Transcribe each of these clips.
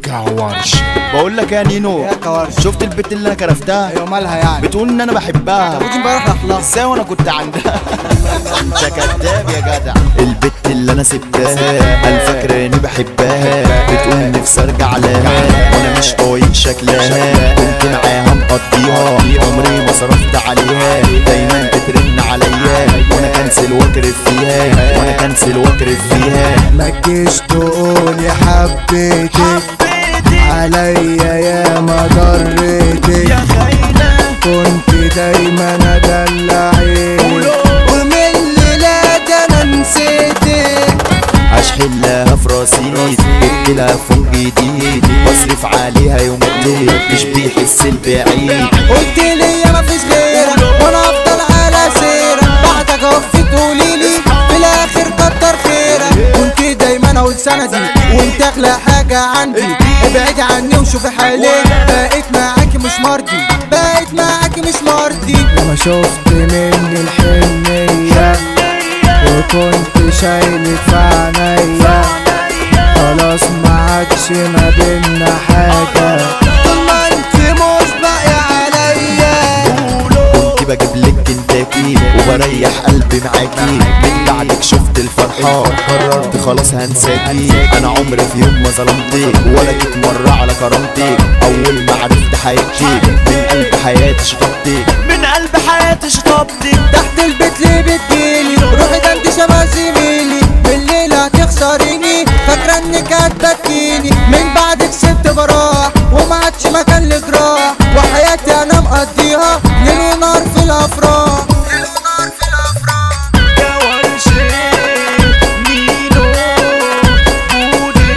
كورش بقول لك يا نينو يا كوارث شفت البت اللي انا كرفتها ايوه مالها يعني بتقول ان انا بحبها ودي امبارح راح لها ازاي وانا كنت عندها ده كداب يا جدع البت اللي انا سبتها قال فاكراني بحبها بتقول نفسي ارجع لها وانا مش طايق شكلها كنت معاها مقضيها عمري ما صرفت عليها دايما بترن عليا وانا كنسل واكرف فيها وانا كنسل واكرف فيها ما تجيش تقول يا حبيتك عليا يا ما ضريتك كنت دايما ادلعك ومن الليلة ده انا نسيتك اشحلها في راسي جبت لها فوق جديد بصرف عليها يوم الليل مش بيحس البعيد قلت لي يا مفيش غيرك وانا افضل على سيرك بعدك اقف تقولي لي في الاخر كتر خيرك كنت دايما اقول سندي وانت اغلى حاجه عندي ابعد عني وشوفي حالي بقيت معاكي مش مرضي بقيت معاكي مش مرضي لما شفت مني الحنيه وكنت شايلك في عينيا خلاص ما عادش ما بينا حاجه طول ما انت مش باقي عليا كنت بجيب لك كنتاكي وبريح قلبي معاكي من بعدك شفت الفرحة قررت خلاص هنساكي انا عمري في يوم ما ظلمتك ولا جيت مرة على كرامتك اول ما عرفت حياتك من قلب حياتي شطبتك من قلب حياتي شطبتك تحت البيت ليه بتجيلي روحي ده انت شبه زميلي بالليل هتخسريني فاكرة انك هتبكيني من بعدك سبت براح وما عادش مكان لجراح وحياتي انا مقضيها ليل ونهار في الافراح ليل ونهار في الافراح يا ورشة مينو بودي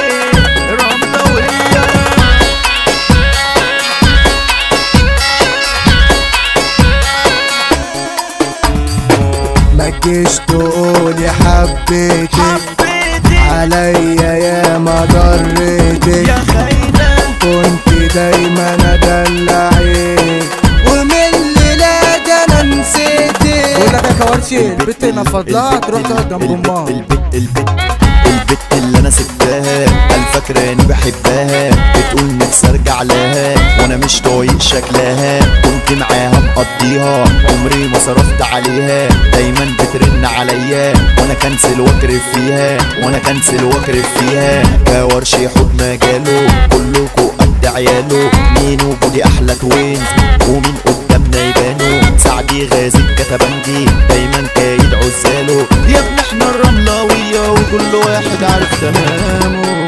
رملوية ما تجيش تقول يا حبيتك عليا يا ما ضريتك خاينة كنت دايما ادلعك ومن الليلة ده انا نسيتك بقول لك يا كوارشي البت نفضلها تروح تقعد جنب امها البت البت البت اللي انا سبتها قال فاكراني بحبها بتقول نفسي ارجع لها وانا مش طايق شكلها كنت معاها مقضيها عمري ما صرفت عليها دايما بترن عليا وانا كنسل واكرف فيها وانا كنسل واكرف فيها كورش يحط مجاله كلكوا قد عياله مين وجودي احلى توينز ومين قدامنا يبانوا سعدي غازي كتبنجي دايما كايد عزاله يا ابن احنا الرملاوية وكل واحد عارف تمامه